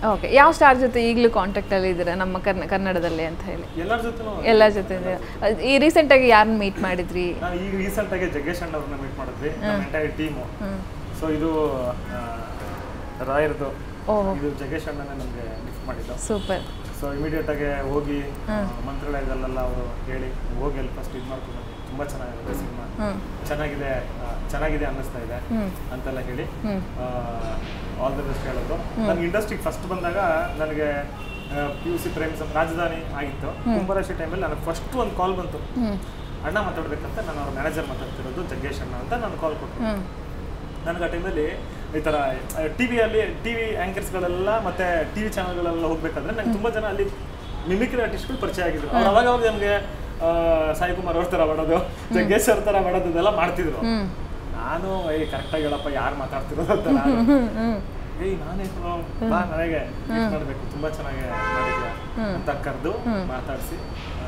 Okay ಯಾವ star ಜೊತೆ ಈಗಲೂ ಕಾಂಟ್ಯಾಕ್ಟಲ್ಲಿ ಇದ್ದೀರಾ ನಮ್ಮ ಕರ್ನ ಕನ್ನಡದಲ್ಲಿ ಅಂತ ಹೇಳಿ ಎಲ್ಲರ ಜೊತೆನೂ ಎಲ್ಲ ಜೊತೆ ಇದ್ದೀರಾ. ಅದ್- ಈ ರೀಸೆಂಟಾಗಿ ಯಾರನ್ನ ಮೀಟ್ ಮಾಡಿದ್ರಿ ನಾವು ಈಗ ರೀಸೆಂಟ್ ಆಗಿ ಜಗ್ಗೇಶ್ ಅಣ್ಣ ಅವ್ರನ್ನ ಮೀಟ್ ಮಾಡಿದ್ವಿ ನಮ್ಮ ಎಂಟೈರ್ ಟೀಮು ಸೊ ಇದು ಆ, ರಾಯರ್ದು ಓಹ್ ಇದು ಜಗ್ಗೇಶ್ ಅಣ್ಣನೇ ನಮಗೆ ಗಿಫ್ಟ್ ಮಾಡಿದ್ದು ಸೂಪರ್ ಸೊ ಇಮಿಡಿಯೇಟ್ ಆಗಿ ಹೋಗಿ ಮಂತ್ರಾಲಯದಲ್ಲೆಲ್ಲ ಅವರು ಹೇಳಿ ಹೋಗಿ ಅಲ್ಲಿ ಫಸ್ಟ್ ಇದು ಮಾಡ್ಕೊಂಡು ಬನ್ನಿ. ತುಂಬಾ ಚೆನ್ನಾಗಿದೆ ಸಿನಿಮಾ ಹ್ಮ್ ಚೆನ್ನಾಗಿದೆ ಆ, ಚೆನ್ನಾಗಿದೆ ಅನ್ನಿಸ್ತಾ ಇದೆ ಹ್ಮ್. ಅಂತೆಲ್ಲ ಹೇಳಿ ಹ್ಮ್. ಆಲ್ ದ ಬೆಸ್ಟ್ ಹೇಳಿದ್ರು ನನಗೆ ಇಂಡಸ್ಟ್ರಿಗೆ ಫಸ್ಟ್ ಬಂದಾಗ ನನಗೆ ಪಿ ಯು ಸಿ ಪ್ರೇಮ್ ಸಂ- ರಾಜಧಾನಿ ಆಗಿತ್ತು ಕುಂಭರಾಶಿ ಟೈಮಲ್ಲಿ ನನಗೆ ಫಸ್ಟ್ ಒಂದು ಕಾಲ್ ಬಂತು ಹ್ಮ್ ಅಣ್ಣ ಮಾತಾಡ್ಬೇಕಂತ ನಾನು ಅವ್ರ ಮ್ಯಾನೇಜರ್ ಮಾತಾಡ್ತಿರೋದು ಜಗ್ಗೇಶ್ ಅಣ್ಣ ಅಂತ ನಾನು ಕಾಲ್ ಕೊಟ್ಟರು ಹ್ಮ್ ನನಗೆ ಆ ಟೈಮಲ್ಲಿ ಈ ಥರ ಟಿ ವಿಯಲ್ಲಿ ಟಿ ವಿ ಆ್ಯಂಕರ್ಸ್ಗಳೆಲ್ಲ ಮತ್ತೆ ಟಿ ವಿ ಚಾನಲ್ಗಳೆಲ್ಲ ಹೋಗ್ಬೇಕಾದ್ರೆ ನಂಗೆ ತುಂಬ ಜನ ಅಲ್ಲಿ ಮಿಮಿಕ್ರಿ ಆರ್ಟಿಸ್ಟ್ಗಳು ಪರಿಚಯ ಆಗಿದ್ರು ಅವ್ರು ಅವಾಗ ಅವಾಗ ನಮಗೆ ಸಾಯಿ ಕುಮಾರ್ ಅವ್ರ ಥರ ಮಾಡೋದು ಜಗ್ಗೇಶ್ ಅವ್ರ ಥರ ಮಾಡೋದು ಇದೆಲ್ಲ ಮಾಡ್ತಿದ್ರು ಹ್ಮ್ ನಾನು ಏಯ್ ಕರೆಕ್ಟಾಗಿ ಹೇಳಪ್ಪ ಯಾರು ಮಾತಾಡ್ತಿರೋದು ಅಂತ ನಾನು ಹ್ಮ್ ಹ್ಮ್ ಏಯ್ ನಾನೇ ಕಣೋ, ಬಾ ನನಗೆ ಮೀಟ್ ಮಾಡಬೇಕು ತುಂಬ ಚೆನ್ನಾಗಿ ಮಾಡಿದ್ಯಾ ಅಂತ ಕರೆದು ಮಾತಾಡಿಸಿ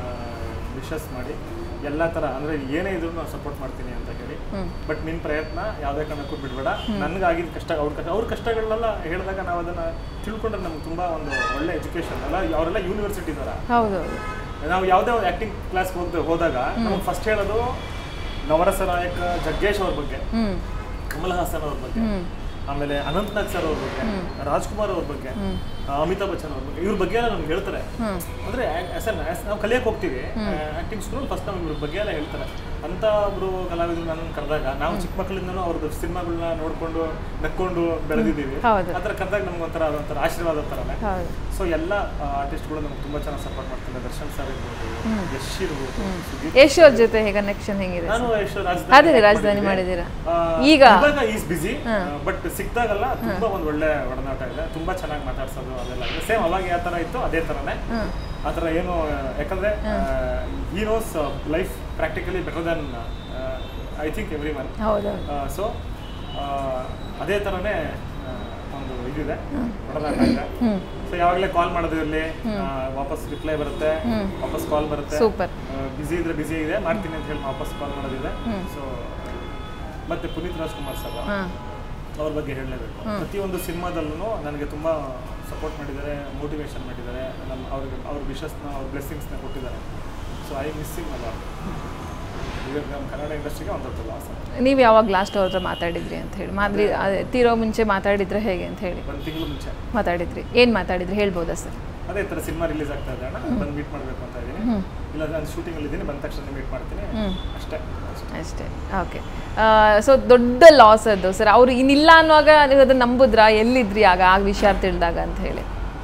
ವಿಶಸ್ ಮಾಡಿ ಎಲ್ಲ ಥರ ಅಂದರೆ ಏನೇ ಇದ್ರು ನಾನು ಸಪೋರ್ಟ್ ಮಾಡ್ತೀನಿ ಅಂತ ಹೇಳಿ ಹ್ಮ್. ಬಟ್ ನಿನ್ನ ಪ್ರಯತ್ನ ಯಾವುದೇ ಕಾರಣಕ್ಕೂ ಬಿಡಬೇಡ ನನಗಾಗಿದ್ದ ಕಷ್ಟ ಅವ್ರ ಕಷ್ಟ ಅವ್ರ ಕಷ್ಟಗಳನ್ನೆಲ್ಲ ಹೇಳಿದಾಗ ನಾವು ಅದನ್ನು ತಿಳ್ಕೊಂಡ್ರೆ ನಮ್ಗೆ ತುಂಬ ಒಂದು ಒಳ್ಳೆ ಎಜುಕೇಷನ್ ಅಲ್ಲ ಅವರೆಲ್ಲ ಯೂನಿವರ್ಸಿಟಿ ಥರ ಹೌದು ನಾವು ಯಾವುದೇ ಒಂದು ಆ್ಯಕ್ಟಿಂಗ್ ಕ್ಲಾಸ್ ಹೋದ ಹೋದಾಗ ನಮಗೆ ಫಸ್ಟ್ ಹೇಳೋದು ನವರಸ ನಾಯಕ ಜಗ್ಗೇಶ್ ಅವ್ರ ಬಗ್ಗೆ ಹ್ಮ್ ಕಮಲ್ ಹಾಸನ್ ಅವ್ರ ಬಗ್ಗೆ ಹ್ಮ್ ಆಮೇಲೆ ಅನಂತ್ನಾಗ್ ಸರ್ ಅವ್ರ ಬಗ್ಗೆ ರಾಜ್ಕುಮಾರ್ ಅವ್ರ ಬಗ್ಗೆ ಆ, ಅಮಿತಾಬ್ ಬಚ್ಚನ್ ಅವ್ರ ಬಗ್ಗೆ ಇವ್ರ ಬಗ್ಗೆ ಎಲ್ಲ ನಮ್ಗೆ ಹೇಳ್ತಾರೆ ಹ್ಮ್ ಅಂದ್ರೆ ಆಸ್ ನಾವು ಕಲಿಯಕ್ಕೆ ಹೋಗ್ತೀವಿ ಆಕ್ಟಿಂಗ್ ಸ್ಕೂಲ್ ಫಸ್ಟ್ ನಮ್ಗೆ ಇವ್ರ ಬಗ್ಗೆ ಎಲ್ಲ ಹೇಳ್ತಾರೆ ಅಂತ ಒಬ್ರು ಕಲಾವಿದರು ನನ್ನ ಕರೆದಾಗ ನಾವು ಚಿಕ್ಕ ಮಕ್ಕಳಿಂದನೂ ಅವ್ರದ್ದು ಸಿನಿಮಾಗಳನ್ನ ನೋಡ್ಕೊಂಡು ನಕ್ಕೊಂಡು ಬೆಳೆದಿದ್ದೀವಿ ಹೌದು. ಆ ಥರ ಕರೆದಾಗ ನಮ್ಗೆ ಒಂಥರ ಅದೊಂಥರ ಆಶೀರ್ವಾದ ಥರನೇ ಹೌದು ಸೊ ಎಲ್ಲ ಆರ್ಟಿಸ್ಟ್ಗಳು ನಮ್ಗೆ ತುಂಬಾ ಚೆನ್ನಾಗಿ ಸಪೋರ್ಟ್ ಮಾಡ್ತಾರೆ ದರ್ಶನ್ ಸರ್ ಇರ್ಬೋದು ಯಶ್ ಇರ್ಬೋದು ಸುದೀಪ್ ಯಶ್ ಅವ್ರ ಜೊತೆ ಹೇಗೆ ಕನೆಕ್ಷನ್ ಹೆಂಗಿದೆ ನಾನು ಯಶ್ ಅದೇ ರಾಜಧಾನಿ ಮಾಡಿದ್ದೀರಾ ಈಗ? ಇವಾಗ ಈಸ್ ಬಿಸಿ ಬಟ್ ಸಿಕ್ತಾಗಲ್ಲ ತುಂಬಾ ಒಂದ್ ಒಳ್ಳೆ ಒಡನಾಟ ಇದೆ ತುಂಬಾ ಚೆನ್ನಾಗಿ ಮಾತಾಡ್ಸೋದು ಅದೆಲ್ಲ ಇದೆ ಸೇಮ್ ಅವಾಗ ಯಾವ ತರ ಇತ್ತು ಅದೇ ತರನೇ ಆ ಥರ ಏನು ಯಾಕಂದ್ರೆ ಈ nose life practically better than I think everyone ಹೌದು ಸೊ ಅದೇ ಥರನೇ ಆ, ಒಂದು ಇದಿದೆ ಒಡನಾಟ ಇದೆ ಹ್ಮ್ ಸೊ ಯಾವಾಗಲೇ ಕಾಲ್ ಮಾಡೋದಿರಲಿ ವಾಪಸ್ ರಿಪ್ಲೈ ಬರುತ್ತೆ ವಾಪಸ್ ಕಾಲ್ ಬರುತ್ತೆ ಸೂಪರ್ ಬಿಸಿ ಇದ್ರೆ ಬಿಸಿ ಇದೆ ಮಾಡ್ತೀನಿ ಅಂತ ಹೇಳಿ ವಾಪಸ್ ಕಾಲ್ ಮಾಡೋದಿದೆ ಸೊ ಮತ್ತೆ ಪುನೀತ್ ರಾಜ್ಕುಮಾರ್ ಸರ್ ಹಾ ಅವ್ರ ಬಗ್ಗೆ ಹೇಳಲೇಬೇಕು ಪ್ರತಿಯೊಂದು ಸಿನಿಮಾದಲ್ಲೂ ನನಗೆ ತುಂಬ ಸಪೋರ್ಟ್ ಮಾಡಿದ್ದಾರೆ ಮೋಟಿವೇಶನ್ ಮಾಡಿದ್ದಾರೆ ನಮ್ಮ ಅವ್ರಿಗೆ ಅವ್ರ ವಿಶಸ್ನ ಅವ್ರ ಬ್ಲೆಸ್ಸಿಂಗ್ಸ್ನ ಕೊಟ್ಟಿದ್ದಾರೆ ಸೊ ಐ ಮಿಸ್ಸಿಂಗ್ ಅಲ್ಲ ಇವಾಗ ನಮ್ಮ ಕನ್ನಡ ಇಂಡಸ್ಟ್ರಿಗೆ ಒಂದು ದೊಡ್ಡ ಲಾಸ್ ನೀವು ಯಾವಾಗ ಲಾಸ್ಟ್ ಅವ್ರ ಹತ್ರ ಮಾತಾಡಿದ್ರಿ ಅಂತ ಹೇಳಿ ಮಾದ್ರಿ ಅದೇ ತೀರೋ ಮುಂಚೆ ಮಾತಾಡಿದ್ರೆ ಹೇಗೆ ಅಂತ ಹೇಳಿ ಒಂದು ತಿಂಗಳು ಮುಂಚೆ ಮಾತಾಡಿದ್ರಿ ಏನು ಮಾತಾಡಿದ್ರಿ ಹೇಳ್ಬೋದಾ ಸರ್ ಅದೇ ಥರ ಸಿನಿಮಾ ರಿಲೀಸ್ ಆಗ್ತಾ ಇದೆ ಅಣ್ಣ ಬಂದು ಮೀಟ್ ಮಾಡಬೇಕು ಅಂತ ಇದ್ದೀನಿ ಇಲ್ಲ ನಾನು ಶೂಟಿಂಗಲ್ಲಿ ಇದ್ದೀನಿ ಬಂದ ತಕ್ಷಣ ಮೀಟ್ ಮಾಡ್ತೀನಿ ಅಷ್ಟೇ ಅಷ್ಟೇ ಓಕೆ ಸೊ ದೊಡ್ಡ ಲಾಸ್ ಅದು ಸರ್ ಅವ್ರು ಇನ್ನಿಲ್ಲ ಅನ್ನುವಾಗ ನೀವು ಅದನ್ನ ನಂಬುದ್ರಾ ಎಲ್ಲಿದ್ರಿ ಆಗ ಆ ವಿಷಯ ತಿಳಿದಾಗ ಅಂತ ಹೇಳಿ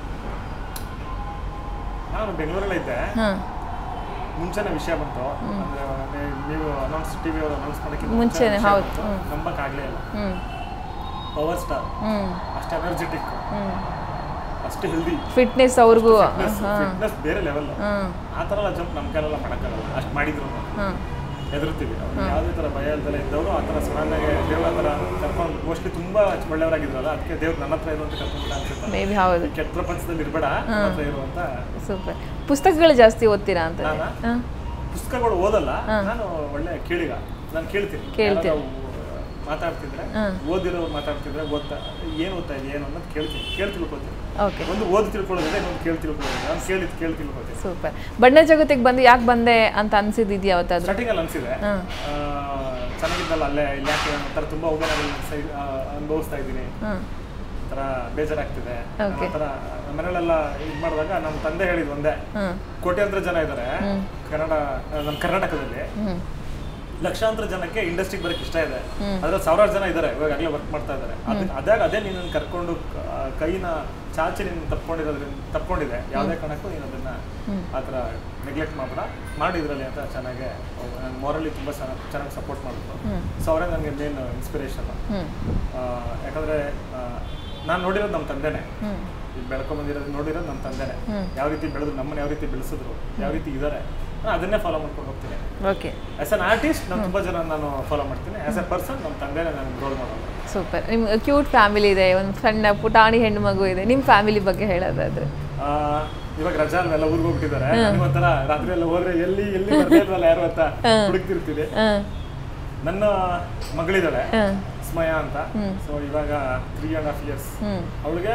ನಾನು ಬೆಂಗಳೂರಲ್ಲೇ ಇದ್ದೆ ಹಾಂ ಮುಂಚೆನೇ ವಿಷಯ ಬಂತು ಅಂದ್ರೆ ನೀ- ನೀವು ಅನೌನ್ಸ್ ಟಿವಿ ಅವರು ಅನೌನ್ಸ್ ಮಾಡೋಕ್ಕಿಂತ ಮುಂಚೆನೆ, ವಿಷಯ ಹೌದು. ಬಂತು. ನಂಬಕ್ಕಾಗ್ಲೇ ಇಲ್ಲ ಹ್ಞೂ ಪವರ್ ಸ್ಟಾರ್ ಹ್ಞೂ ಅಷ್ಟು ಎನರ್ಜೆಟಿಕ್ ಹ್ಞೂ ಅಷ್ಟು ಹೆಲ್ದಿ ಫಿಟ್ನೆಸ್ ಅವ್ರಿಗೂ ಫಿಟ್ನೆಸ್ ಬೇರೆ ಲೆವೆಲ್ ಹಾಂ ಆ ಥರ ಎಲ್ಲ ಜಂಪ್ ನಮ್ಮ ಕೈಲೆಲ್ಲ ಮಾಡೋಕ್ಕಾಗಲ್ಲ ಅಷ್ಟು ಮಾಡಿದ್ರು ಹಾಂ ಹೆದರ್ತೀವಿ ಅವ್ರು ಯಾವುದೇ ಥರ ಭಯ ಇಲ್ದಲೆ ಇದ್ದವರು ಆ ಥರ ಸಡನ್ನಾಗಿ ದೇವ್ರ ಹತ್ರ ಕರ್ಕೊಂಡು ಮೋಸ್ಟ್ಲಿ ತುಂಬ ಒಳ್ಳೆಯವರಾಗಿದ್ರಲ್ಲ ಅದಕ್ಕೆ ದೇವ್ರು ನನ್ನ ಹತ್ರ ಇರುವಂತ ಕರ್ಕೊಂಡು ಅನ್ಸುತ್ತೆ ಮೇ ಬಿ ಹೌದು ಕೆಟ್ಟ ಪ್ರಪಂಚದಲ್ಲಿ ಇರಬೇಡ ನನ್ನ ಹತ್ರ ಇರುವಂತ ಸೂಪರ್ ಪುಸ್ತಕಗಳು ಜಾಸ್ತಿ ಓದ್ತೀರಾ ಅಂತ ನಾನಾ? ಹಾಂ ಪುಸ್ತಕಗಳು ಓದಲ್ಲ ನಾನು ಒಳ್ಳೆ ಕೇಳಿಗ ನಾನು ಕೇಳ್ತೀನಿ ಕೇಳ್ತೀರಿ. ಯಾರಾದ್ರೂ ಮಾತಾಡ್ತಿದ್ರೆ ಓದಿರೋರು ಮಾತಾಡ್ತಿದ್ರೆ ಓದ್ತಾ ಏನು ಓದ್ತಾ ಇದೆ ಏನು ಅನ್ನೋದು ಕೇಳ್ತೀನಿ ಕೇಳಿ ತಿಳ್ಕೊತೀನಿ ಓಕೆ ಒಂದು ಓದಿ ತಿಳ್ಕೊಳ್ಳೋದಿದೆ ಇನ್ನೊಂದು ಕೇಳಿ ತಿಳ್ಕೊಳ್ಳೋದಿದೆ ನಾನು ಕೇಳಿ ಕೇಳಿ ತಿಳ್ಕೊತೀನಿ ಸೂಪರ್ ಬಣ್ಣ ಜಗತ್ತಿಗೆ ಬಂದು ಯಾಕೆ ಬಂದೆ ಅಂತ ಅನ್ಸಿದ್ದು ಯಾವತ್ತಾದ್ರೂ ಸ್ಟಾರ್ಟಿಂಗಲ್ಲಿ ಅನಿಸಿದೆ ಹಾಂ ಚೆನ್ನಾಗಿದ್ದಲ್ಲ ಅಲ್ಲೇ ಇಲ್ಲಿ ಯಾಕೆ ಒಂಥರ ತುಂಬ ಅವಮಾನಗಳು ಅನುಭವಿಸ್ತಾ ಇದ್ದೀನಿ ಹಾಂ ಒಂಥರ ಬೇಜಾರಾಗ್ತಿದೆ Okay. ಆ ಥರ ಮನೆಯಲ್ಲೆಲ್ಲ ಇದು ಮಾಡಿದಾಗ ನಮ್ಮ ತಂದೆ ಹೇಳಿದ್ ಒಂದೇ ಹಾಂ ಕೋಟ್ಯಾಂತರ ಜನ ಇದ್ದಾರೆ ಕನ್ನಡ ನಮ್ಮ ಕರ್ನಾಟಕದಲ್ಲಿ ಹ್ಞೂ ಲಕ್ಷಾಂತರ ಜನಕ್ಕೆ ಇಂಡಸ್ಟ್ರಿಗೆ ಬರಕ್ಕೆ ಇಷ್ಟ ಇದೆ ಅದ್ರಲ್ಲಿ ಸಾವಿರಾರು ಜನ ಇದ್ದಾರೆ ಇವಾಗಲೇ ವರ್ಕ್ ಮಾಡ್ತಾ ಇದ್ದಾರೆ ಅದಕ್ಕೆ ಅದಾಗ ಅದೇ ನೀನು ಕರ್ಕೊಂಡು ಆ, ಕೈನ ಚಾಚಿ ನೀನು ತಪ್ಕೊಂಡಿರೋದ್ರಿಂದ ತಪ್ಕೊಂಡಿದೆ ಯಾವುದೇ ಕಾರಣಕ್ಕೂ ನೀನು ಅದನ್ನ ಆ ಥರ ನೆಗ್ಲೆಕ್ಟ್ ಮಾಡಬೇಡ ಮಾಡಿ ಇದ್ರಲ್ಲಿ ಅಂತ ಚೆನ್ನಾಗಿ ಮೊರಲಿ ತುಂಬ ಚೆನ್ನಾಗಿ ಚೆನ್ನಾಗಿ ಸಪೋರ್ಟ್ ಮಾಡಿದ್ರು ಸೊ ಅವರೇ ನನಗೆ ಮೇನ್ ಇನ್ಸ್ಪಿರೇಷನ್ ಹ್ಞೂ ಯಾಕಂದ್ರೆ ನಾನು ನೋಡಿರೋದು ನಮ್ಮ ತಂದೆನೇ ಹ್ಞೂ ಇಲ್ಲಿ ಬೆಳ್ಕೊಂಡ್ ಬಂದಿರೋದು ನೋಡಿರೋದು ನಮ್ಮ ತಂದೆನೇ ಯಾವ ರೀತಿ ಬೆಳೆದ್ರು ನಮ್ಮನ್ನ ಯಾವ ರೀತಿ ಬೆಳೆಸಿದ್ರು ಯಾವ ರೀತಿ ಇದ್ದಾರೆ ನಾನು ಅದನ್ನೇ ಫಾಲೋ ಮಾಡ್ಕೊಂಡು ಹೋಗ್ತೀನಿ ಓಕೆ ಆಸ್ ಅನ್ ಆರ್ಟಿಸ್ಟ್ ನಾನು ತುಂಬ ಜನ ನಾನು ಫಾಲೋ ಮಾಡ್ತೀನಿ ಆಸ್ ಎ ಪರ್ಸನ್ ನಮ್ಮ ತಂದೆನೇ ನಾನು ರೋಲ್ ಮಾಡೋದು ಸೂಪರ್ ನಿಮ್ಮ ಕ್ಯೂಟ್ ಫ್ಯಾಮಿಲಿ ಇದೆ ಒಂದು ಸಣ್ಣ ಪುಟಾಣಿ ಹೆಣ್ಣು ಮಗು ಇದೆ ನಿಮ್ಮ ಫ್ಯಾಮಿಲಿ ಬಗ್ಗೆ ಹೇಳೋದಾದ್ರೆ ಆ, ಇವಾಗ ರಜಾ ಅಲ್ಲೆಲ್ಲ ಊರಿಗೆ ಹೋಗ್ಬಿಟ್ಟಿದ್ದಾರೆ ನನಗೆ ಒಂಥರ ರಾತ್ರಿ ಎಲ್ಲ ಹೋದ್ರೆ ಎಲ್ಲಿ ಎಲ್ಲಿ ಬರ್ತಾ ಇಲ್ವಲ್ಲ ಯಾರು ಅಂತ ಹುಡುಕ್ತಿರ್ತೀವಿ ಹಾಂ ನನ್ನ ಮಗಳಿದ್ದಾಳೆ ಹಾಂ ಸ್ಮಯ ಅಂತ ಸೊ ಇವಾಗ ತ್ರೀ ಆ್ಯಂಡ್ ಹಾಫ್ ಇಯರ್ಸ್ ಹ್ಞೂ ಅವಳಿಗೆ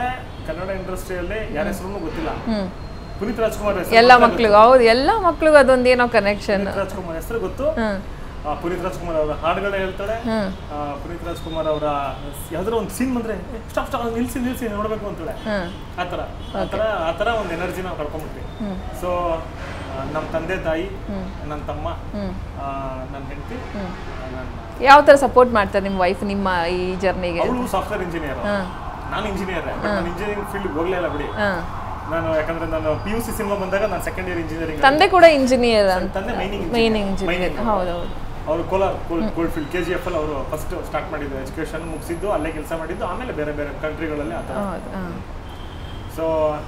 ಕನ್ನಡ ಇಂಡಸ್ಟ್ರಿಯಲ್ಲಿ ಯಾರ ಹೆಸರು ಗೊತ್ತಿಲ್ಲ ಹ್ಮ್ ಪುನೀತ್ ರಾಜ್ಕುಮಾರ್ ಹೆಸರು ಎಲ್ಲ ಮಕ್ಳಿಗೂ ಹೌದು ಎಲ್ಲ ಮಕ್ಳಿಗೂ ಅದೊಂದೇನೋ ಕನೆಕ್ಷನ್ ಪುನೀತ್ ರಾಜ್ಕುಮಾರ್ ಹೆಸರು ಗೊತ್ತು ಹ್ಮ್ ಆ, ಪುನೀತ್ ರಾಜ್ಕುಮಾರ್ ಅವರ ಹಾಡುಗಳೇ ಹೇಳ್ತಾಳೆ ಹ್ಮ್ ಆ, ಪುನೀತ್ ರಾಜ್ಕುಮಾರ್ ಅವರ ಯಾವ್ದಾರ ಒಂದು ಸೀನ್ ಬಂದ್ರೆ ಸ್ಟಾಪ್ ಸ್ಟಾಪ್ ನಿಲ್ಸಿ ನಿಲ್ಸಿ ನೋಡ್ಬೇಕು ಅಂತೇಳೆ ಹ್ಮ್ ಆ ಥರ ಆ ಥರ ಆ ಥರ ಒಂದು ಎನರ್ಜಿ ನಾವು ಕಳ್ಕೊಂಡ್ಬಿಟ್ವಿ ಹ್ಮ್. ಸೊ ನಮ್ಮ ತಂದೆ ತಾಯಿ ಹ್ಮ್. ನನ್ನ ತಮ್ಮ ಹ್ಮ್ ನನ್ನ ಹೆಂಡತಿ ಹ್ಮ್ ನನ್ನ ಯಾವ ಥರ ಸಪೋರ್ಟ್ ಮಾಡ್ತಾರೆ ನಿಮ್ಮ ವೈಫ್ ನಿಮ್ಮ ಈ ಜರ್ನಿಗೆ ಅವಳು ಸಾಫ್ಟ್ವೇರ್ ಇಂಜಿನಿಯರ್ ಹಾಂ ನಾನು ಇಂಜಿನಿಯರ್ ಬಟ್ ನಾನು ಇಂಜಿನಿಯರಿಂಗ್ ಫೀಲ್ಡ್ ಹೋಗ್ಲೇ ಇಲ್ಲ ಬಿಡಿ ಹಾಂ ನಾನು ಯಾಕಂದ್ರೆ ನಾನು ಪಿ ಯು ಸಿ ಸಿನಿಮಾ ಬಂದಾಗ ನಾನು ಸೆಕೆಂಡ್ ಇಯರ್ ಇಂಜಿನಿಯರಿಂಗ್ ತಂದೆ ಕೂಡ ಇಂಜಿನಿಯರ್ ಅಂತ ತಂದೆ ಮೈನಿಂಗ್ ಮೈನಿಂಗ್ ಇಂಜಿನಿಯರ್ ಹೌದೌದು ಅವರು Kolar gold field K G F ಅಲ್ಲಿ ಅವರು ಫಸ್ಟ್ ಸ್ಟಾರ್ಟ್ ಮಾಡಿದ್ದು ಎಜುಕೇಶನ್ ಮುಗಿಸಿದ್ದು ಅಲ್ಲೇ ಕೆಲಸ ಮಾಡಿದ್ದು ಆಮೇಲೆ ಬೇರೆ ಬೇರೆ ಕಂಟ್ರಿಗಳಲ್ಲಿ ಆ ಥರ ಹೌದು ಹಾಂ ಸೊ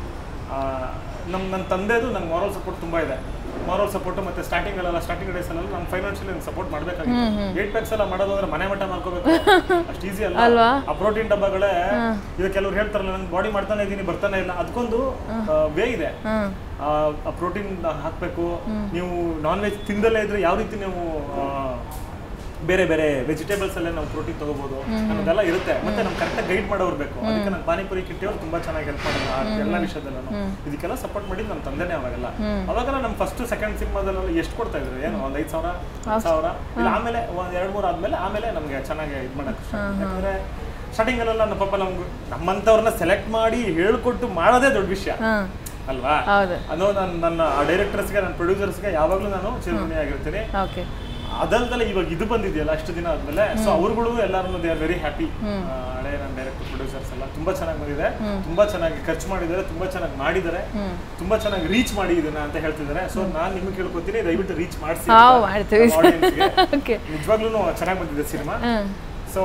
ನಮ್ಮ ನನ್ನ ತಂದೆದು ನಂಗೆ ಮಾರಲ್ ಸಪೋರ್ಟ್ ತುಂಬ ಇದೆ ಮಾರಲ್ ಸಪೋರ್ಟ್ ಮತ್ತೆ ಸ್ಟಾರ್ಟಿಂಗ್ ಅಲ್ಲ ಸ್ಟಾರ್ಟಿಂಗ್ ಡೇಸ್ ಅಲ್ಲ ನಾನು ಫೈನಾನ್ಷಿಯಲಿ ಸಪೋರ್ಟ್ ಮಾಡಬೇಕಾಗಿತ್ತು ಏಟ್ ಪ್ಯಾಕ್ಸ್ ಎಲ್ಲ ಮಾಡೋದು ಅಂದ್ರೆ ಮನೆ ಮಟ್ಟ ಮಾಡ್ಕೋಬೇಕು ಅಷ್ಟು ಈಸಿ ಅಲ್ಲ ಅಲ್ವಾ? ಆ ಪ್ರೋಟೀನ್ ಡಬ್ಬಗಳೇ ಈಗ ಕೆಲವ್ರು ಹೇಳ್ತಾರಲ್ಲ ನಂಗೆ ಬಾಡಿ ಮಾಡ್ತಾನೆ ಇದ್ದೀನಿ ಬರ್ತಾನೆ ಇಲ್ಲ ಅದಕ್ಕೊಂದು ವೇ ಇದೆ ಹಾಂ ಆ ಪ್ರೋಟೀನ್ ಹಾಕಬೇಕು ನೀವು ನಾನ್ ವೆಜ್ ತಿಂದಲೇ ಇದ್ರೆ ಯಾವ ರೀತಿ ನೀವು ಆ, ಬೇರೆ ಬೇರೆ ವೆಜಿಟೇಬಲ್ಸ್ ಅಲ್ಲೇ ನಾವು ಪ್ರೋಟೀನ್ ತಗೋಬಹುದು ಅನ್ನೋದೆಲ್ಲ ಇರುತ್ತೆ ಮತ್ತೆ ನಮ್ಗೆ ಕರೆಕ್ಟಾಗಿ ಗೈಡ್ ಮಾಡೋರು ಬೇಕು ಅದಕ್ಕೆ ನಾನು ಪಾನಿಪುರಿ ಕಿಟ್ಟಿಯವ್ರು ತುಂಬಾ ಚೆನ್ನಾಗಿ ಹೆಲ್ಪ್ ಮಾಡೋದು ಆ ಎಲ್ಲ ವಿಷಯದಲ್ಲೂ ಇದಕ್ಕೆಲ್ಲ ಸಪೋರ್ಟ್ ಮಾಡಿದ್ದು ನಮ್ಮ ತಂದೆನೇ ಅವಾಗೆಲ್ಲ ಅವಾಗೆಲ್ಲ ನಮ್ಮ ಫಸ್ಟ್ ಸೆಕೆಂಡ್ ಸಿನಿಮಾದಲ್ಲೆಲ್ಲ ಎಷ್ಟು ಕೊಡ್ತಾ ಇದ್ರು ಏನು ಒಂದ್ ಐದು ಸಾವಿರ ಹತ್ತು ಸಾವಿರ ಇಲ್ಲ ಆಮೇಲೆ ಒಂದ್ ಎರಡ್ ಮೂರು ಆದ್ಮೇಲೆ ಆಮೇಲೆ ನಮ್ಗೆ ಚೆನ್ನಾಗಿ ಇದು ಮಾಡಕ್ start ಆಯ್ತು. ಯಾಕಂದ್ರೆ ಸ್ಟಾರ್ಟಿಂಗ್ ಅಲ್ಲೆಲ್ಲ ನಮ್ಮ ಪಾಪ ನಮ್ಗೆ ನಮ್ಮಂತವ್ರನ್ನ ಸೆಲೆಕ್ಟ್ ಮಾಡಿ ಹೇಳ್ಕೊಟ್ಟು ಮಾಡೋದೇ ದೊಡ್ಡ ವಿಷಯ ಹಾಂ ಅಲ್ವಾ ಹೌದು ಅನ್ನೋ ನಾನು ನನ್ನ ಡೈರೆಕ್ಟರ್ಸ್ಗೆ ನನ್ನ ಪ್ರೊಡ್ಯೂಸರ್ಸ್ಗೆ ಯಾವಾಗಲೂ ನಾನು ಚಿರಋಣಿ ಆಗಿರ್ತೀನಿ ಓಕೆ ಅದಲ್ದಲ್ಲ ಇವಾಗ ಇದು ಬಂದಿದೆಯಲ್ಲ ಅಷ್ಟು ದಿನ ಆದ್ಮೇಲೆ ಸೊ ಅವ್ರುಗಳು ಎಲ್ಲರೂ ದೇ ಆರ್ ವೆರಿ ಹ್ಯಾಪಿ ಹಳೆ ನನ್ನ ಡೈರೆಕ್ಟರ್ ಪ್ರೊಡ್ಯೂಸರ್ಸ್ ಎಲ್ಲ ತುಂಬಾ ಚೆನ್ನಾಗಿ ಬಂದಿದೆ ತುಂಬಾ ಚೆನ್ನಾಗಿ ಖರ್ಚು ಮಾಡಿದ್ದಾರೆ ತುಂಬಾ ಚೆನ್ನಾಗಿ ಮಾಡಿದ್ದಾರೆ ತುಂಬಾ ಚೆನ್ನಾಗಿ ರೀಚ್ ಮಾಡಿ ಇದನ್ನ ಅಂತ ಹೇಳ್ತಿದ್ದಾರೆ ಸೊ ನಾನು ನಿಮ್ಗೆ ಕೇಳ್ಕೊತೀನಿ ದಯವಿಟ್ಟು ರೀಚ್ ಮಾಡಿಸಿ ಹಾಂ ಮಾಡ್ತೀವಿ ಆಡಿಯನ್ಸ್ಗೆ ಓಕೆ ನಿಜವಾಗ್ಲೂ ಚೆನ್ನಾಗಿ ಬಂದಿದೆ ಸಿನಿಮಾ ಹಾಂ ಸೊ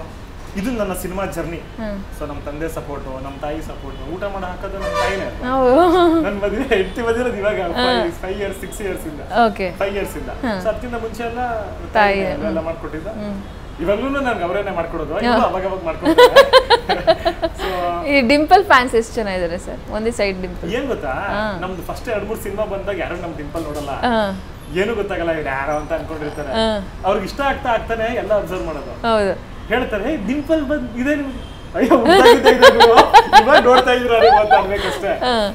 ಇದು ನನ್ನ ಸಿನಿಮಾ ಜರ್ನಿ ಹಾಂ ಸೊ ನಮ್ಮ ತಂದೆ ಸಪೋರ್ಟು ನಮ್ಮ ತಾಯಿ ಸಪೋರ್ಟ್ ಊಟ ಮಾಡಿ ಹಾಕೋದು ನಮ್ಮ ತಾಯಿನೇ ಹೌದು ನನ್ನ ಮದುವೆ ಹೆಂಡತಿ ಬಂದಿರೋದು ಇವಾಗ ಫೈವ್ ಇಯರ್ಸ್ ಸಿಕ್ಸ್ ಇಯರ್ಸ್ ಇಂದ ಓಕೆ ಫೈವ್ ಇಯರ್ಸ್ ಇಂದ ಸೊ ಅದಕ್ಕಿಂತ ಮುಂಚೆ ಎಲ್ಲ ತಾಯಿ, ತಾಯಿ ಎಲ್ಲ ಮಾಡ್ಕೊಟ್ಟಿದ್ದ ಇವಾಗ್ಲೂ ನನ್ಗೆ ಅವರೇನೆ ಮಾಡ್ಕೊಡೋದು ಇವಾಗ ಅವಾಗ ಅವಾಗ ಮಾಡ್ಕೊಡ್ತಾರೆ ಸೊ ಈ ಡಿಂಪಲ್ ಫ್ಯಾನ್ಸ್ ಎಷ್ಟು ಜನ ಇದ್ದಾರೆ ಸರ್ ಒಂದೇ ಸೈಡ್ ಡಿಂಪಲ್ ಏನ್ ಗೊತ್ತಾ ನಮ್ದು ಫಸ್ಟ್ ಎರಡ್ ಮೂರ್ ಸಿನಿಮಾ ಬಂದಾಗ ಯಾರು ನಮ್ ಡಿಂಪಲ್ ನೋಡಲ್ಲ ಹಾಂ ಏನು ಗೊತ್ತಾಗಲ್ಲ ಇವ್ರು ಯಾರೋ ಅಂತ ಅನ್ಕೊಂಡಿರ್ತಾರೆ ಹಾಂ ಅವ್ರಿಗೆ ಇಷ್ಟ ಆಗ್ತಾ ಆಗ್ತಾನೆ ಎಲ್ಲ ಅಬ್ಸರ್ವ್ ಮಾಡೋದು ಹೌದು ಹೇಳ್ತಾರೆ ಹೇ ಡಿಂಪಲ್ ಬಂದ್ ಇದೆ ನಿಮ್ಗೆ ಅಯ್ಯೋ ಉದ್ದಾಗಿದೆ ಇದೆ ನೀವು. ಇವಾಗ ನೋಡ್ತಾ ಇದ್ರ ಅಂತ ಅನ್ಬೇಕಷ್ಟೇ ಹಾಂ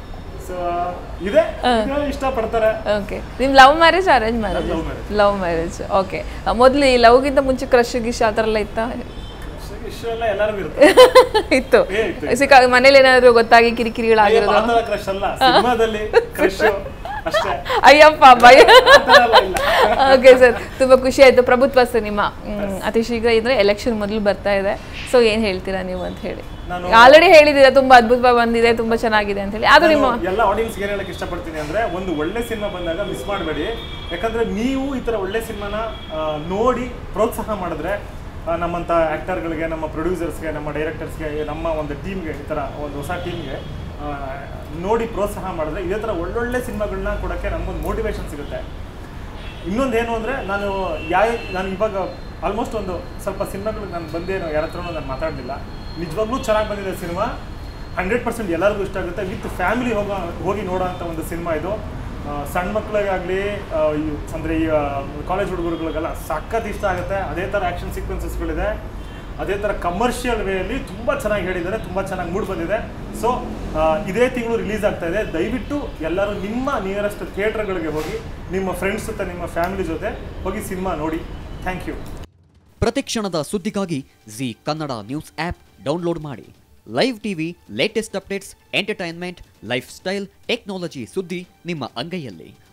ಸೊ ಇದೆ ಇದು ಇಷ್ಟ ಪಡ್ತಾರೆ ಓಕೆ ನಿಮ್ love marriage arrange marriage love marriage love marriage okay ಮೊದಲು ಈ ಲವ್ಗಿಂತ ಮುಂಚೆ ಕ್ರಶ್ ಗಿಶ್ ಆ ಥರ ಎಲ್ಲ ಇತ್ತಾ ಇಷ್ಟ ಎಲ್ಲ ಎಲ್ಲರಿಗೂ ಇರುತ್ತೆ ಇತ್ತು ಏ, ಇತ್ತು. ಸಿಕ್ಕ ಮನೇಲಿ ಏನಾದ್ರು ಗೊತ್ತಾಗಿ ಕಿರಿಕಿರಿಗಳಾಗಿರೋದು ಆತರ ಕ್ರಶ್ ಅಲ್ಲ ಸಿನಿಮಾದಲ್ಲಿ ಕ್ರಶ್ ಅಷ್ಟೇ ಅಯ್ಯಪ್ಪ ಭಯ ಆ ಥರ ಎಲ್ಲ ಇಲ್ಲ ಓಕೆ ಸರ್ ತುಂಬಾ ಖುಷಿ ಆಯ್ತು ಪ್ರಭುತ್ವ ಸಿನಿಮಾ ಹ್ಮ್, ಅತಿ ಶೀಘ್ರ ಇದ್ರೆ ಎಲೆಕ್ಷನ್ ಮೊದಲು ಬರ್ತಾ ಇದೆ ಸೊ ಏನ್ ಹೇಳ್ತೀರಾ ನೀವು ಅಂತ ಹೇಳಿ ನಾನು ಆಲ್ರೆಡಿ ಹೇಳಿದ್ದೀರಾ ತುಂಬಾ ಅದ್ಭುತವಾಗಿ ಬಂದಿದೆ ತುಂಬಾ ಚೆನ್ನಾಗಿದೆ ಅಂತ ಹೇಳಿ ಆದ್ರೂ ನಿಮ್ಮ ನಾನು ಎಲ್ಲ ಆಡಿಯನ್ಸ್ ಏನ್ ಹೇಳಕ್ ಇಷ್ಟಪಡ್ತೀನಿ ಅಂದ್ರೆ ಒಂದು ಒಳ್ಳೆ ಸಿನಿಮಾ ಬಂದಾಗ ಮಿಸ್ ಮಾಡಬೇಡಿ ಯಾಕಂದ್ರೆ ನೀವು ಈ ತರ ಒಳ್ಳೆ ಸಿನಿಮಾನ ನೋಡಿ ಪ್ರೋತ್ಸಾಹ ಮಾಡಿದ್ರೆ ಆ, ನಮ್ಮಂತ ಆಕ್ಟರ್ಗಳಿಗೆ ನಮ್ಮ ಪ್ರೊಡ್ಯೂಸರ್ಸ್ಗೆ ನಮ್ಮ ಡೈರೆಕ್ಟರ್ಸ್ಗೆ ನಮ್ಮ ಒಂದು ಟೀಮ್ಗೆ ಈ ತರ ಒಂದು ಹೊಸ ಟೀಮ್ಗೆ ನೋಡಿ ಪ್ರೋತ್ಸಾಹ ಮಾಡಿದ್ರೆ ಇದೇ ತರ ಒಳ್ಳೊಳ್ಳೆ ಸಿನಿಮಾಗಳನ್ನ ಕೊಡಕ್ಕೆ ನಮ್ಗೊಂದು ಮೋಟಿವೇಶನ್ ಸಿಗುತ್ತೆ ಇನ್ನೊಂದು ಏನು ಅಂದರೆ ನಾನು ಯಾವ ನಾನು ಇವಾಗ ಆಲ್ಮೋಸ್ಟ್ ಒಂದು ಸ್ವಲ್ಪ ಸಿನಿಮಾಗಳು ನಾನು ಬಂದೇನೋ ಯಾರ ಹತ್ರನೂ ನಾನು ಮಾತಾಡಲಿಲ್ಲ ನಿಜವಾಗ್ಲೂ ಚೆನ್ನಾಗಿ ಬಂದಿದೆ ಸಿನಿಮಾ ಹಂಡ್ರೆಡ್ ಪರ್ಸೆಂಟ್ ಎಲ್ಲರಿಗೂ ಇಷ್ಟ ಆಗುತ್ತೆ ವಿತ್ ಫ್ಯಾಮಿಲಿ ಹೋಗೋ ಹೋಗಿ ನೋಡೋ ಅಂಥ ಒಂದು ಸಿನಿಮಾ ಇದು ಆ, ಸಣ್ಣ ಮಕ್ಕಳಿಗಾಗಲಿ ಅಂದರೆ ಈ ಕಾಲೇಜ್ ಹುಡುಗರುಗಳಿಗೆಲ್ಲ ಸಖತ್ ಇಷ್ಟ ಆಗುತ್ತೆ ಅದೇ ಥರ ಆ್ಯಕ್ಷನ್ ಸೀಕ್ವೆನ್ಸಸ್ಗಳಿದೆ ಅದೇ ಥರ ಕಮರ್ಷಿಯಲ್ ವೇಯಲ್ಲಿ ತುಂಬ ಚೆನ್ನಾಗಿ ಹೇಳಿದ್ದಾರೆ ತುಂಬ ಚೆನ್ನಾಗಿ ಮೂಡ್ ಬಂದಿದೆ ಸೊ ಇದೇ ತಿಂಗಳು ರಿಲೀಸ್ ಆಗ್ತಾ ಇದೆ ದಯವಿಟ್ಟು ಎಲ್ಲರೂ ನಿಮ್ಮ ನಿಯರೆಸ್ಟ್ ಥಿಯೇಟರ್ಗಳಿಗೆ ಹೋಗಿ ನಿಮ್ಮ ಫ್ರೆಂಡ್ಸ್ ಜೊತೆ ನಿಮ್ಮ ಫ್ಯಾಮಿಲಿ ಜೊತೆ ಹೋಗಿ ಸಿನಿಮಾ ನೋಡಿ ಥ್ಯಾಂಕ್ ಯು ಪ್ರತಿಕ್ಷಣದ ಸುದ್ದಿಗಾಗಿ Zee Kannada news app download ಮಾಡಿ live TV latest updates entertainment lifestyle technology ಸುದ್ದಿ ನಿಮ್ಮ ಅಂಗೈಯಲ್ಲಿ